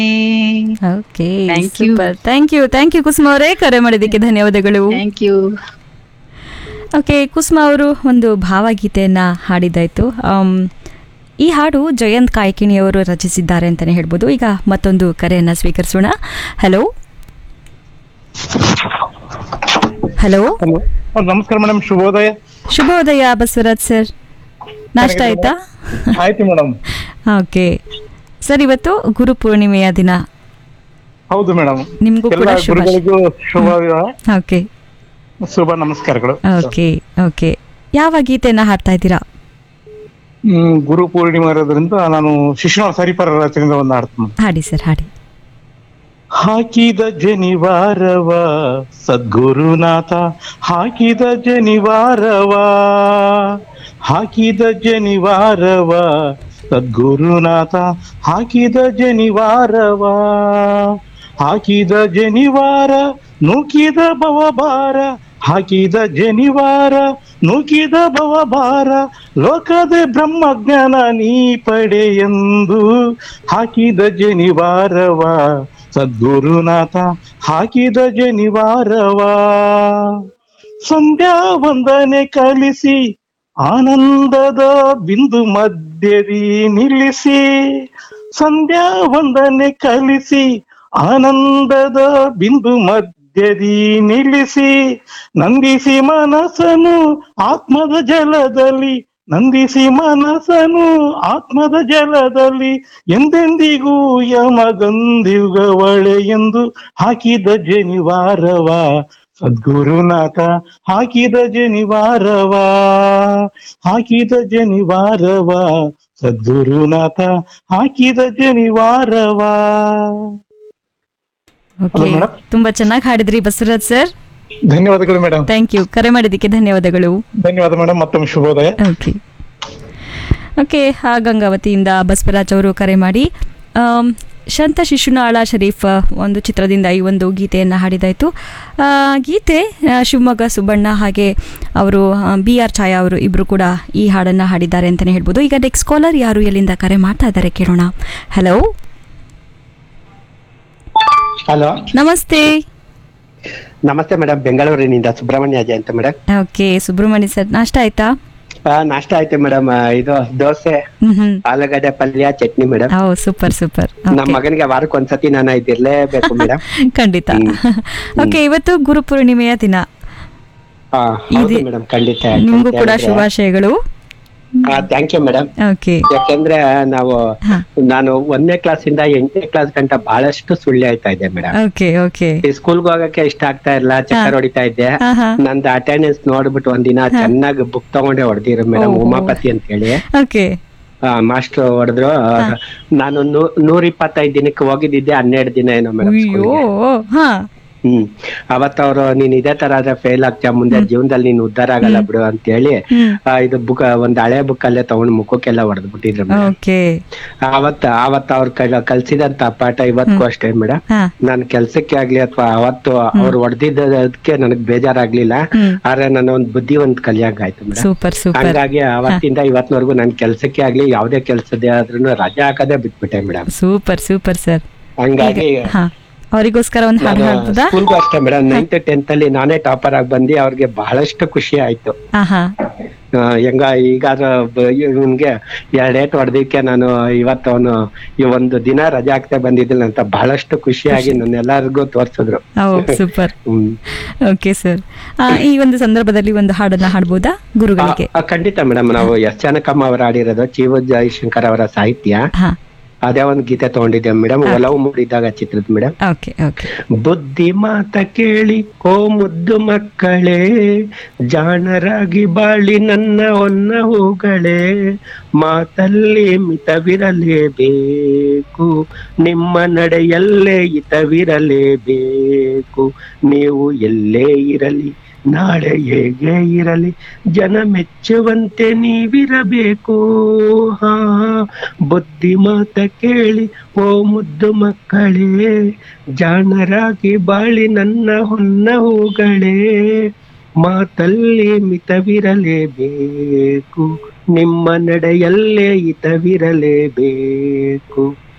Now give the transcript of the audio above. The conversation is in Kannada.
Okay Thank you. Super thank you thank you Kusuma ಅವರೇ ಕರೆ ಮಾಡಿದ್ದಕ್ಕೆ ಧನ್ಯವಾದಗಳು ಥ್ಯಾಂಕ್ ಯು ಓಕೆ ಕುಸುಮ ಅವರು ಒಂದು ಭಾವಗೀತೆಯನ್ನ ಹಾಡಿದ್ದಾಯ್ತು ಆಮ್, ಈ ಹಾಡು ಜಯಂತ್ ಕಾಯ್ಕಿಣಿಯವರು ರಚಿಸಿದ್ದಾರೆ ಅಂತಲೇ ಹೇಳ್ಬೋದು ಈಗ ಮತ್ತೊಂದು ಕರೆಯನ್ನ ಸ್ವೀಕರಿಸೋಣ ಹಲೋ ಹಲೋ ಹಲೋ ನಮಸ್ಕಾರ ಮೇಡಮ್ ಶುಭೋದಯ ಶುಭೋದಯ ಬಸವರಾಜ್ ಸರ್ ನಾಷ್ಟ ಆಯ್ತಾ ಆಯ್ತು ಮೇಡಮ್ ಓಕೆ ಸರ್ ಇವತ್ತು ಗುರು ಪೂರ್ಣಿಮೆಯ ದಿನ ಹೌದು ಮೇಡಮ್ ನಿಮ್ಗೂ ಕೂಡ ಎಲ್ಲ ಶುಭ ಗುರುಗಳಿಗೂ ಶುಭ ಓಕೆ ಶುಭ ನಮಸ್ಕಾರಗಳು ಓಕೆ ಓಕೆ ಯಾವ ಗೀತೆಯನ್ನ ಹಾಡ್ತಾ ಇದ್ದೀರಾ ಹ್ಮ್, ಗುರು ಪೂರ್ಣಿಮೆ ಇರೋದ್ರಿಂದ ನಾನು ಶಿಶುನಾಳ ಸರಿಪರ ರಚನೆಯಿಂದ ಒಂದು ಹಾಡ್ತೀನಿ ಹಾಡಿ ಸರ್ ಹಾಡಿ ಹಾಕಿದ ಜನಿವಾರವ ಸದ್ಗುರುನಾಥ ಹಾಕಿದ ಜನಿವಾರವ ಹಾಕಿದ ಜನಿವಾರವ ಸದ್ಗುರುನಾಥ ಹಾಕಿದ ಜನಿವಾರವ ಹಾಕಿದ ಜನಿವಾರ ನೂಕಿದ ಭವಭಾರ ಹಾಕಿದ ಜನಿವಾರ ನೂಕಿದ ಭವಭಾರ ಲೋಕದ ಬ್ರಹ್ಮಜ್ಞಾನ ನೀ ಪಡೆಯೆಂದು ಹಾಕಿದ ಜನಿವಾರವ ಸದ್ಗುರುನಾಥ ಹಾಕಿದ ಜನಿವಾರವ ಸಂಧ್ಯಾ ವಂದನೆ ಕಲಿಸಿ ಆನಂದದ ಬಿಂದು ಮಧ್ಯದಿ ನಿಲ್ಲಿಸಿ ಸಂಧ್ಯಾ ವಂದನೆ ಕಲಿಸಿ ಆನಂದದ ಬಿಂದು ಮಧ್ಯದಿ ನಿಲ್ಲಿಸಿ ನಂದಿಸಿ ಮನಸ್ಸನು ಆತ್ಮದ ಜಲದಲ್ಲಿ ನಂದಿಸಿ ಮನಸ್ಸನು ಆತ್ಮದ ಜಲದಲ್ಲಿ ಎಂದೆಂದಿಗೂ ಯಮಗಂಧಿಯುಗವಳೆ ಎಂದು ಹಾಕಿದ ಜನಿವಾರವ ಸದ್ಗುರುನಾಥ ಹಾಕಿದ ಜನಿವಾರವ ಹಾಕಿದ ಜನಿವಾರವ ಸದ್ಗುರುನಾಥ ಹಾಕಿದ ಜನಿವಾರವ ಓಕೆ Hello, madam. ತುಂಬಾ ಚೆನ್ನಾಗಿ ಹಾಡಿದ್ರಿ ಬಸವರಾಜ್ ಸರ್ ಧನ್ಯವಾದಗಳು ಮೇಡಮ್ ಥ್ಯಾಂಕ್ ಯು ಕರೆ ಮಾಡಿದ್ದಕ್ಕೆ ಧನ್ಯವಾದಗಳು ಧನ್ಯವಾದ ಮೇಡಮ್ ಮತ್ತೊಮ್ಮೆ ಶುಭೋದಯ ಓಕೆ ಓಕೆ ಆ ಗಂಗಾವತಿಯಿಂದ ಬಸವರಾಜ್ ಅವರು ಕರೆ ಮಾಡಿ ಆಮ್, ಶಾಂತ ಶಿಶುನಾಳ ಶರೀಫ್ ಒಂದು ಚಿತ್ರದಿಂದ ಈ ಒಂದು ಗೀತೆಯನ್ನು ಹಾಡಿದಾಯಿತು ಆ, ಗೀತೆ ಆ, ಶಿವಮೊಗ್ಗ ಸುಬ್ಬಣ್ಣ ಹಾಗೆ ಅವರು ಬಿ ಆರ್ ಛಾಯಾ ಅವರು ಇಬ್ಬರು ಕೂಡ ಈ ಹಾಡನ್ನು ಹಾಡಿದ್ದಾರೆ ಅಂತಲೇ ಹೇಳ್ಬೋದು ಈಗ ನೆಕ್ಸ್ಟ್ ಕಾಲರ್ ಯಾರು ಎಲ್ಲಿಂದ ಕರೆ ಮಾಡ್ತಾ ಇದ್ದಾರೆ ಕೇಳೋಣ ಹಲೋ ಹಲೋ ನಮಸ್ತೆ ನಮಸ್ತೆ ಮೇಡಮ್ ಬೆಂಗಳೂರಿನಿಂದ ಸುಬ್ರಹ್ಮಣ್ಯ ಅಜಯ್ ಅಂತ ಮೇಡಮ್ ಓಕೆ ಸುಬ್ರಹ್ಮಣ್ಯ ಸರ್ ನಾಷ್ಟ ಆಯ್ತಾ ನಾಷ್ಟ ಆಯ್ತು ಮೇಡಮ್ ಇದು ದೋಸೆ ಹ್ಮ್ ಹ್ಮ್ ಆಲೂಗಡ್ಡೆ ಪಲ್ಯ ಚಟ್ನಿ ಮೇಡಮ್ ಓ ಸೂಪರ್ ಸೂಪರ್ ನಮ್ಮ ಮಗನಿಗೆ ವಾರಕ್ಕೆ ಒಂದ್ಸತಿ ನಾನು ಇದಿರ್ಲೇಬೇಕು ಮೇಡಮ್ ಖಂಡಿತ ಓಕೆ ಇವತ್ತು ಗುರು ಪೂರ್ಣಿಮೆಯ ದಿನ ಹಾ ಹೌದು ಇದೆ. ಮೇಡಮ್ ಖಂಡಿತ ನಿಮಗೂ ಕೂಡ ಶುಭಾಶಯಗಳು ಥ್ಯಾಂಕ್ ಯು ಮೇಡಮ್ ಓಕೆ ಯಾಕೆಂದ್ರೆ ನಾವು ಹಾ. ನಾನು ಒಂದನೇ ಕ್ಲಾಸ್ ಇಂದ ಎಂಟನೇ ಕ್ಲಾಸ್ ಗಂಟ ಬಹಳಷ್ಟು ಸುಳ್ಳು ಆಯ್ತಾ ಇದ್ದೆ ಮೇಡಮ್ ಓಕೆ ಓಕೆ ಈ ಸ್ಕೂಲ್ಗೆ ಹೋಗಕ್ಕೆ ಇಷ್ಟ ಆಗ್ತಾ ಇಲ್ಲ ಚಕ್ಕರ್ ಹೊಡಿತಾ ಇದ್ದೆ ಹಾ ಹಾ ನಂದು ಅಟೆಂಡೆನ್ಸ್ ನೋಡ್ಬಿಟ್ಟು ಒಂದಿನ ಚೆನ್ನಾಗಿ ಬುಕ್ ತಗೊಂಡೆ ಹೊಡೆದಿರು ಮೇಡಮ್ ಓ. ಉಮಾಪತಿ ಅಂತ ಹೇಳಿ ಓಕೆ ಮಾಸ್ಟರ್ ಹೊಡೆದ್ರು ನಾನು ನೂ- ನೂರ ಇಪ್ಪತ್ತೈದು ದಿನಕ್ಕೆ ಹೋಗಿದ್ದಿದ್ದೆ ಹನ್ನೆರಡು ದಿನ ಏನೋ ಮೇಡಮ್ ಅಯ್ಯೋ ಹಾ ಹ್ಮ್ ಅವತ್ತ ಅವ್ರು ನೀನ್ ಇದೇ ತರ ಆದ್ರೆ ಫೇಲ್ ಆಗ್ತೀಯ ಮುಂದೆ ಜೀವನದಲ್ಲಿ ನೀನ್ ಉದ್ಧಾರ ಆಗಲ್ಲ ಬಿಡು ಅಂತ ಹೇಳಿ ಹ್ಮ್ ಆ, ಇದು ಬುಕ್ ಒಂದ್ ಹಳೆ ಬುಕ್ ಅಲ್ಲೇ ತಗೊಂಡ್ ಮುಖಕ್ಕೆಲ್ಲ ಹೊಡೆದ್ ಬಿಟ್ಟಿದ್ರು ಮೇಡಮ್ ಓಕೆ ಅವತ್ತ ಅವತ್ತ ಅವ್ರ ಕೈಲ ಕಲ್ಸಿದಂತ ಪಾಠ ಇವತ್ತಿಗೂ ಅಷ್ಟೇ ಮೇಡಮ್ ಹಾ ನಾನ್ ಕೆಲ್ಸಕ್ಕೆ ಆಗ್ಲಿ ಅಥವಾ ಅವತ್ತು ಅವ್ರು ಹೊಡೆದಿದ್ದಕ್ಕೆ ನನಗ್ ಬೇಜಾರಾಗ್ಲಿಲ್ಲ ಹ್ಮ್ ಆದ್ರೆ ನನ್ನ ಒಂದ್ ಬುದ್ಧಿ ಒಂದ್ ಕಲಿಯಾಗಾಯ್ತು ಮೇಡಮ್ ಸೂಪರ್ ಸೂಪರ್ ಹಂಗಾಗಿ ಅವತ್ತಿಂದ ಇವತ್ತಿನವರೆಗೂ ನನ್ ಕೆಲ್ಸಕ್ಕೆ ಆಗ್ಲಿ ಯಾವ್ದೇ ಕೆಲ್ಸದೇ ಆದ್ರೂ ರಜೆ ಹಾಕದೇ ಬಿಟ್ಬಿಟ್ಟೆ ಮೇಡಮ್ ಸೂಪರ್ ಸೂಪರ್ ಸರ್ ಹಂಗಾಗಿ ಹಾ ಅವರಿಗೋಸ್ಕರ ಒಂದು ಹಾಡು ಹಾಡ್ಬೋದಾ ಸ್ಕೂಲ್ಗೂ ಅಷ್ಟೇ ಮೇಡಮ್ ನೈನ್ತ್ ಟೆಂತ್ ಅಲ್ಲಿ ನಾನೇ ಟಾಪರ್ ಆಗಿ ಬಂದು ಅವ್ರಿಗೆ ಬಹಳಷ್ಟು ಖುಷಿ ಆಯ್ತು ಹಾ ಹಾ ಆ, ಹೆಂಗ ಈಗಾದ್ರ ಇವನ್ಗೆ ಎರಡೇಟ್ ಹೊಡೆದಿಕ್ಕೆ ನಾನು ಇವತ್ತು ಅವನು ಈ ಒಂದು ದಿನ ರಜೆ ಹಾಕ್ತೆ ಬಂದಿದ್ದಿಲ್ಲ ಅಂತ ಬಹಳಷ್ಟು ಖುಷಿಯಾಗಿ ನನ್ನೆಲ್ಲರಿಗೂ ತೋರ್ಸಿದ್ರು ಓ ಸೂಪರ್ ಹ್ಮ್ ಓಕೆ ಸರ್ ಈ ಒಂದು ಸಂದರ್ಭದಲ್ಲಿ ಒಂದು ಹಾಡನ್ನ ಹಾಡ್ಬೋದಾ ಗುರುಗಳಿಗೆ ಆ, ಖಂಡಿತ ಮೇಡಮ್ ನಾವು ಎಸ್ ಜಾನಕಮ್ಮ ಅವರು ಆಡಿರೋದು ಚೀವ ಜಯಶಂಕರ್ ಅವರ ಸಾಹಿತ್ಯ ಹಾ ಅದೇ ಒಂದು ಗೀತೆ ತಗೊಂಡಿದ್ದೆ ಮೇಡಮ್ ಒಲವು ಮೂಡಿದಾಗ ಚಿತ್ರದ ಮೇಡಮ್ ಓಕೆ ಓಕೆ ಬುದ್ಧಿ ಮಾತ ಕೇಳಿ ಓ ಮುದ್ದು ಮಕ್ಕಳೇ ಜಾಣರಾಗಿ ಬಾಳಿ ನನ್ನ ಹೊನ್ನ ಹೂಗಳೇ ಮಾತಲ್ಲಿ ಮಿತವಿರಲೇಬೇಕು ನಿಮ್ಮ ನಡೆಯಲ್ಲೇ ಹಿತವಿರಲೇಬೇಕು ನೀವು ಎಲ್ಲೇ ಇರಲಿ ನಾಳೆ ಹೇಗೆ ಇರಲಿ ಜನ ಮೆಚ್ಚುವಂತೆ ನೀವಿರಬೇಕು ಹಾ ಬುದ್ಧಿ ಮಾತ ಕೇಳಿ ಓ ಮುದ್ದು ಮಕ್ಕಳೇ ಜಾಣರಾಗಿ ಬಾಳಿ ನನ್ನ ಹೊನ್ನ ಹೂಗಳೇ ಮಾತಲ್ಲಿ ಮಿತವಿರಲೇಬೇಕು ನಿಮ್ಮ ನಡೆಯಲ್ಲೇ ಹಿತವಿರಲೇಬೇಕು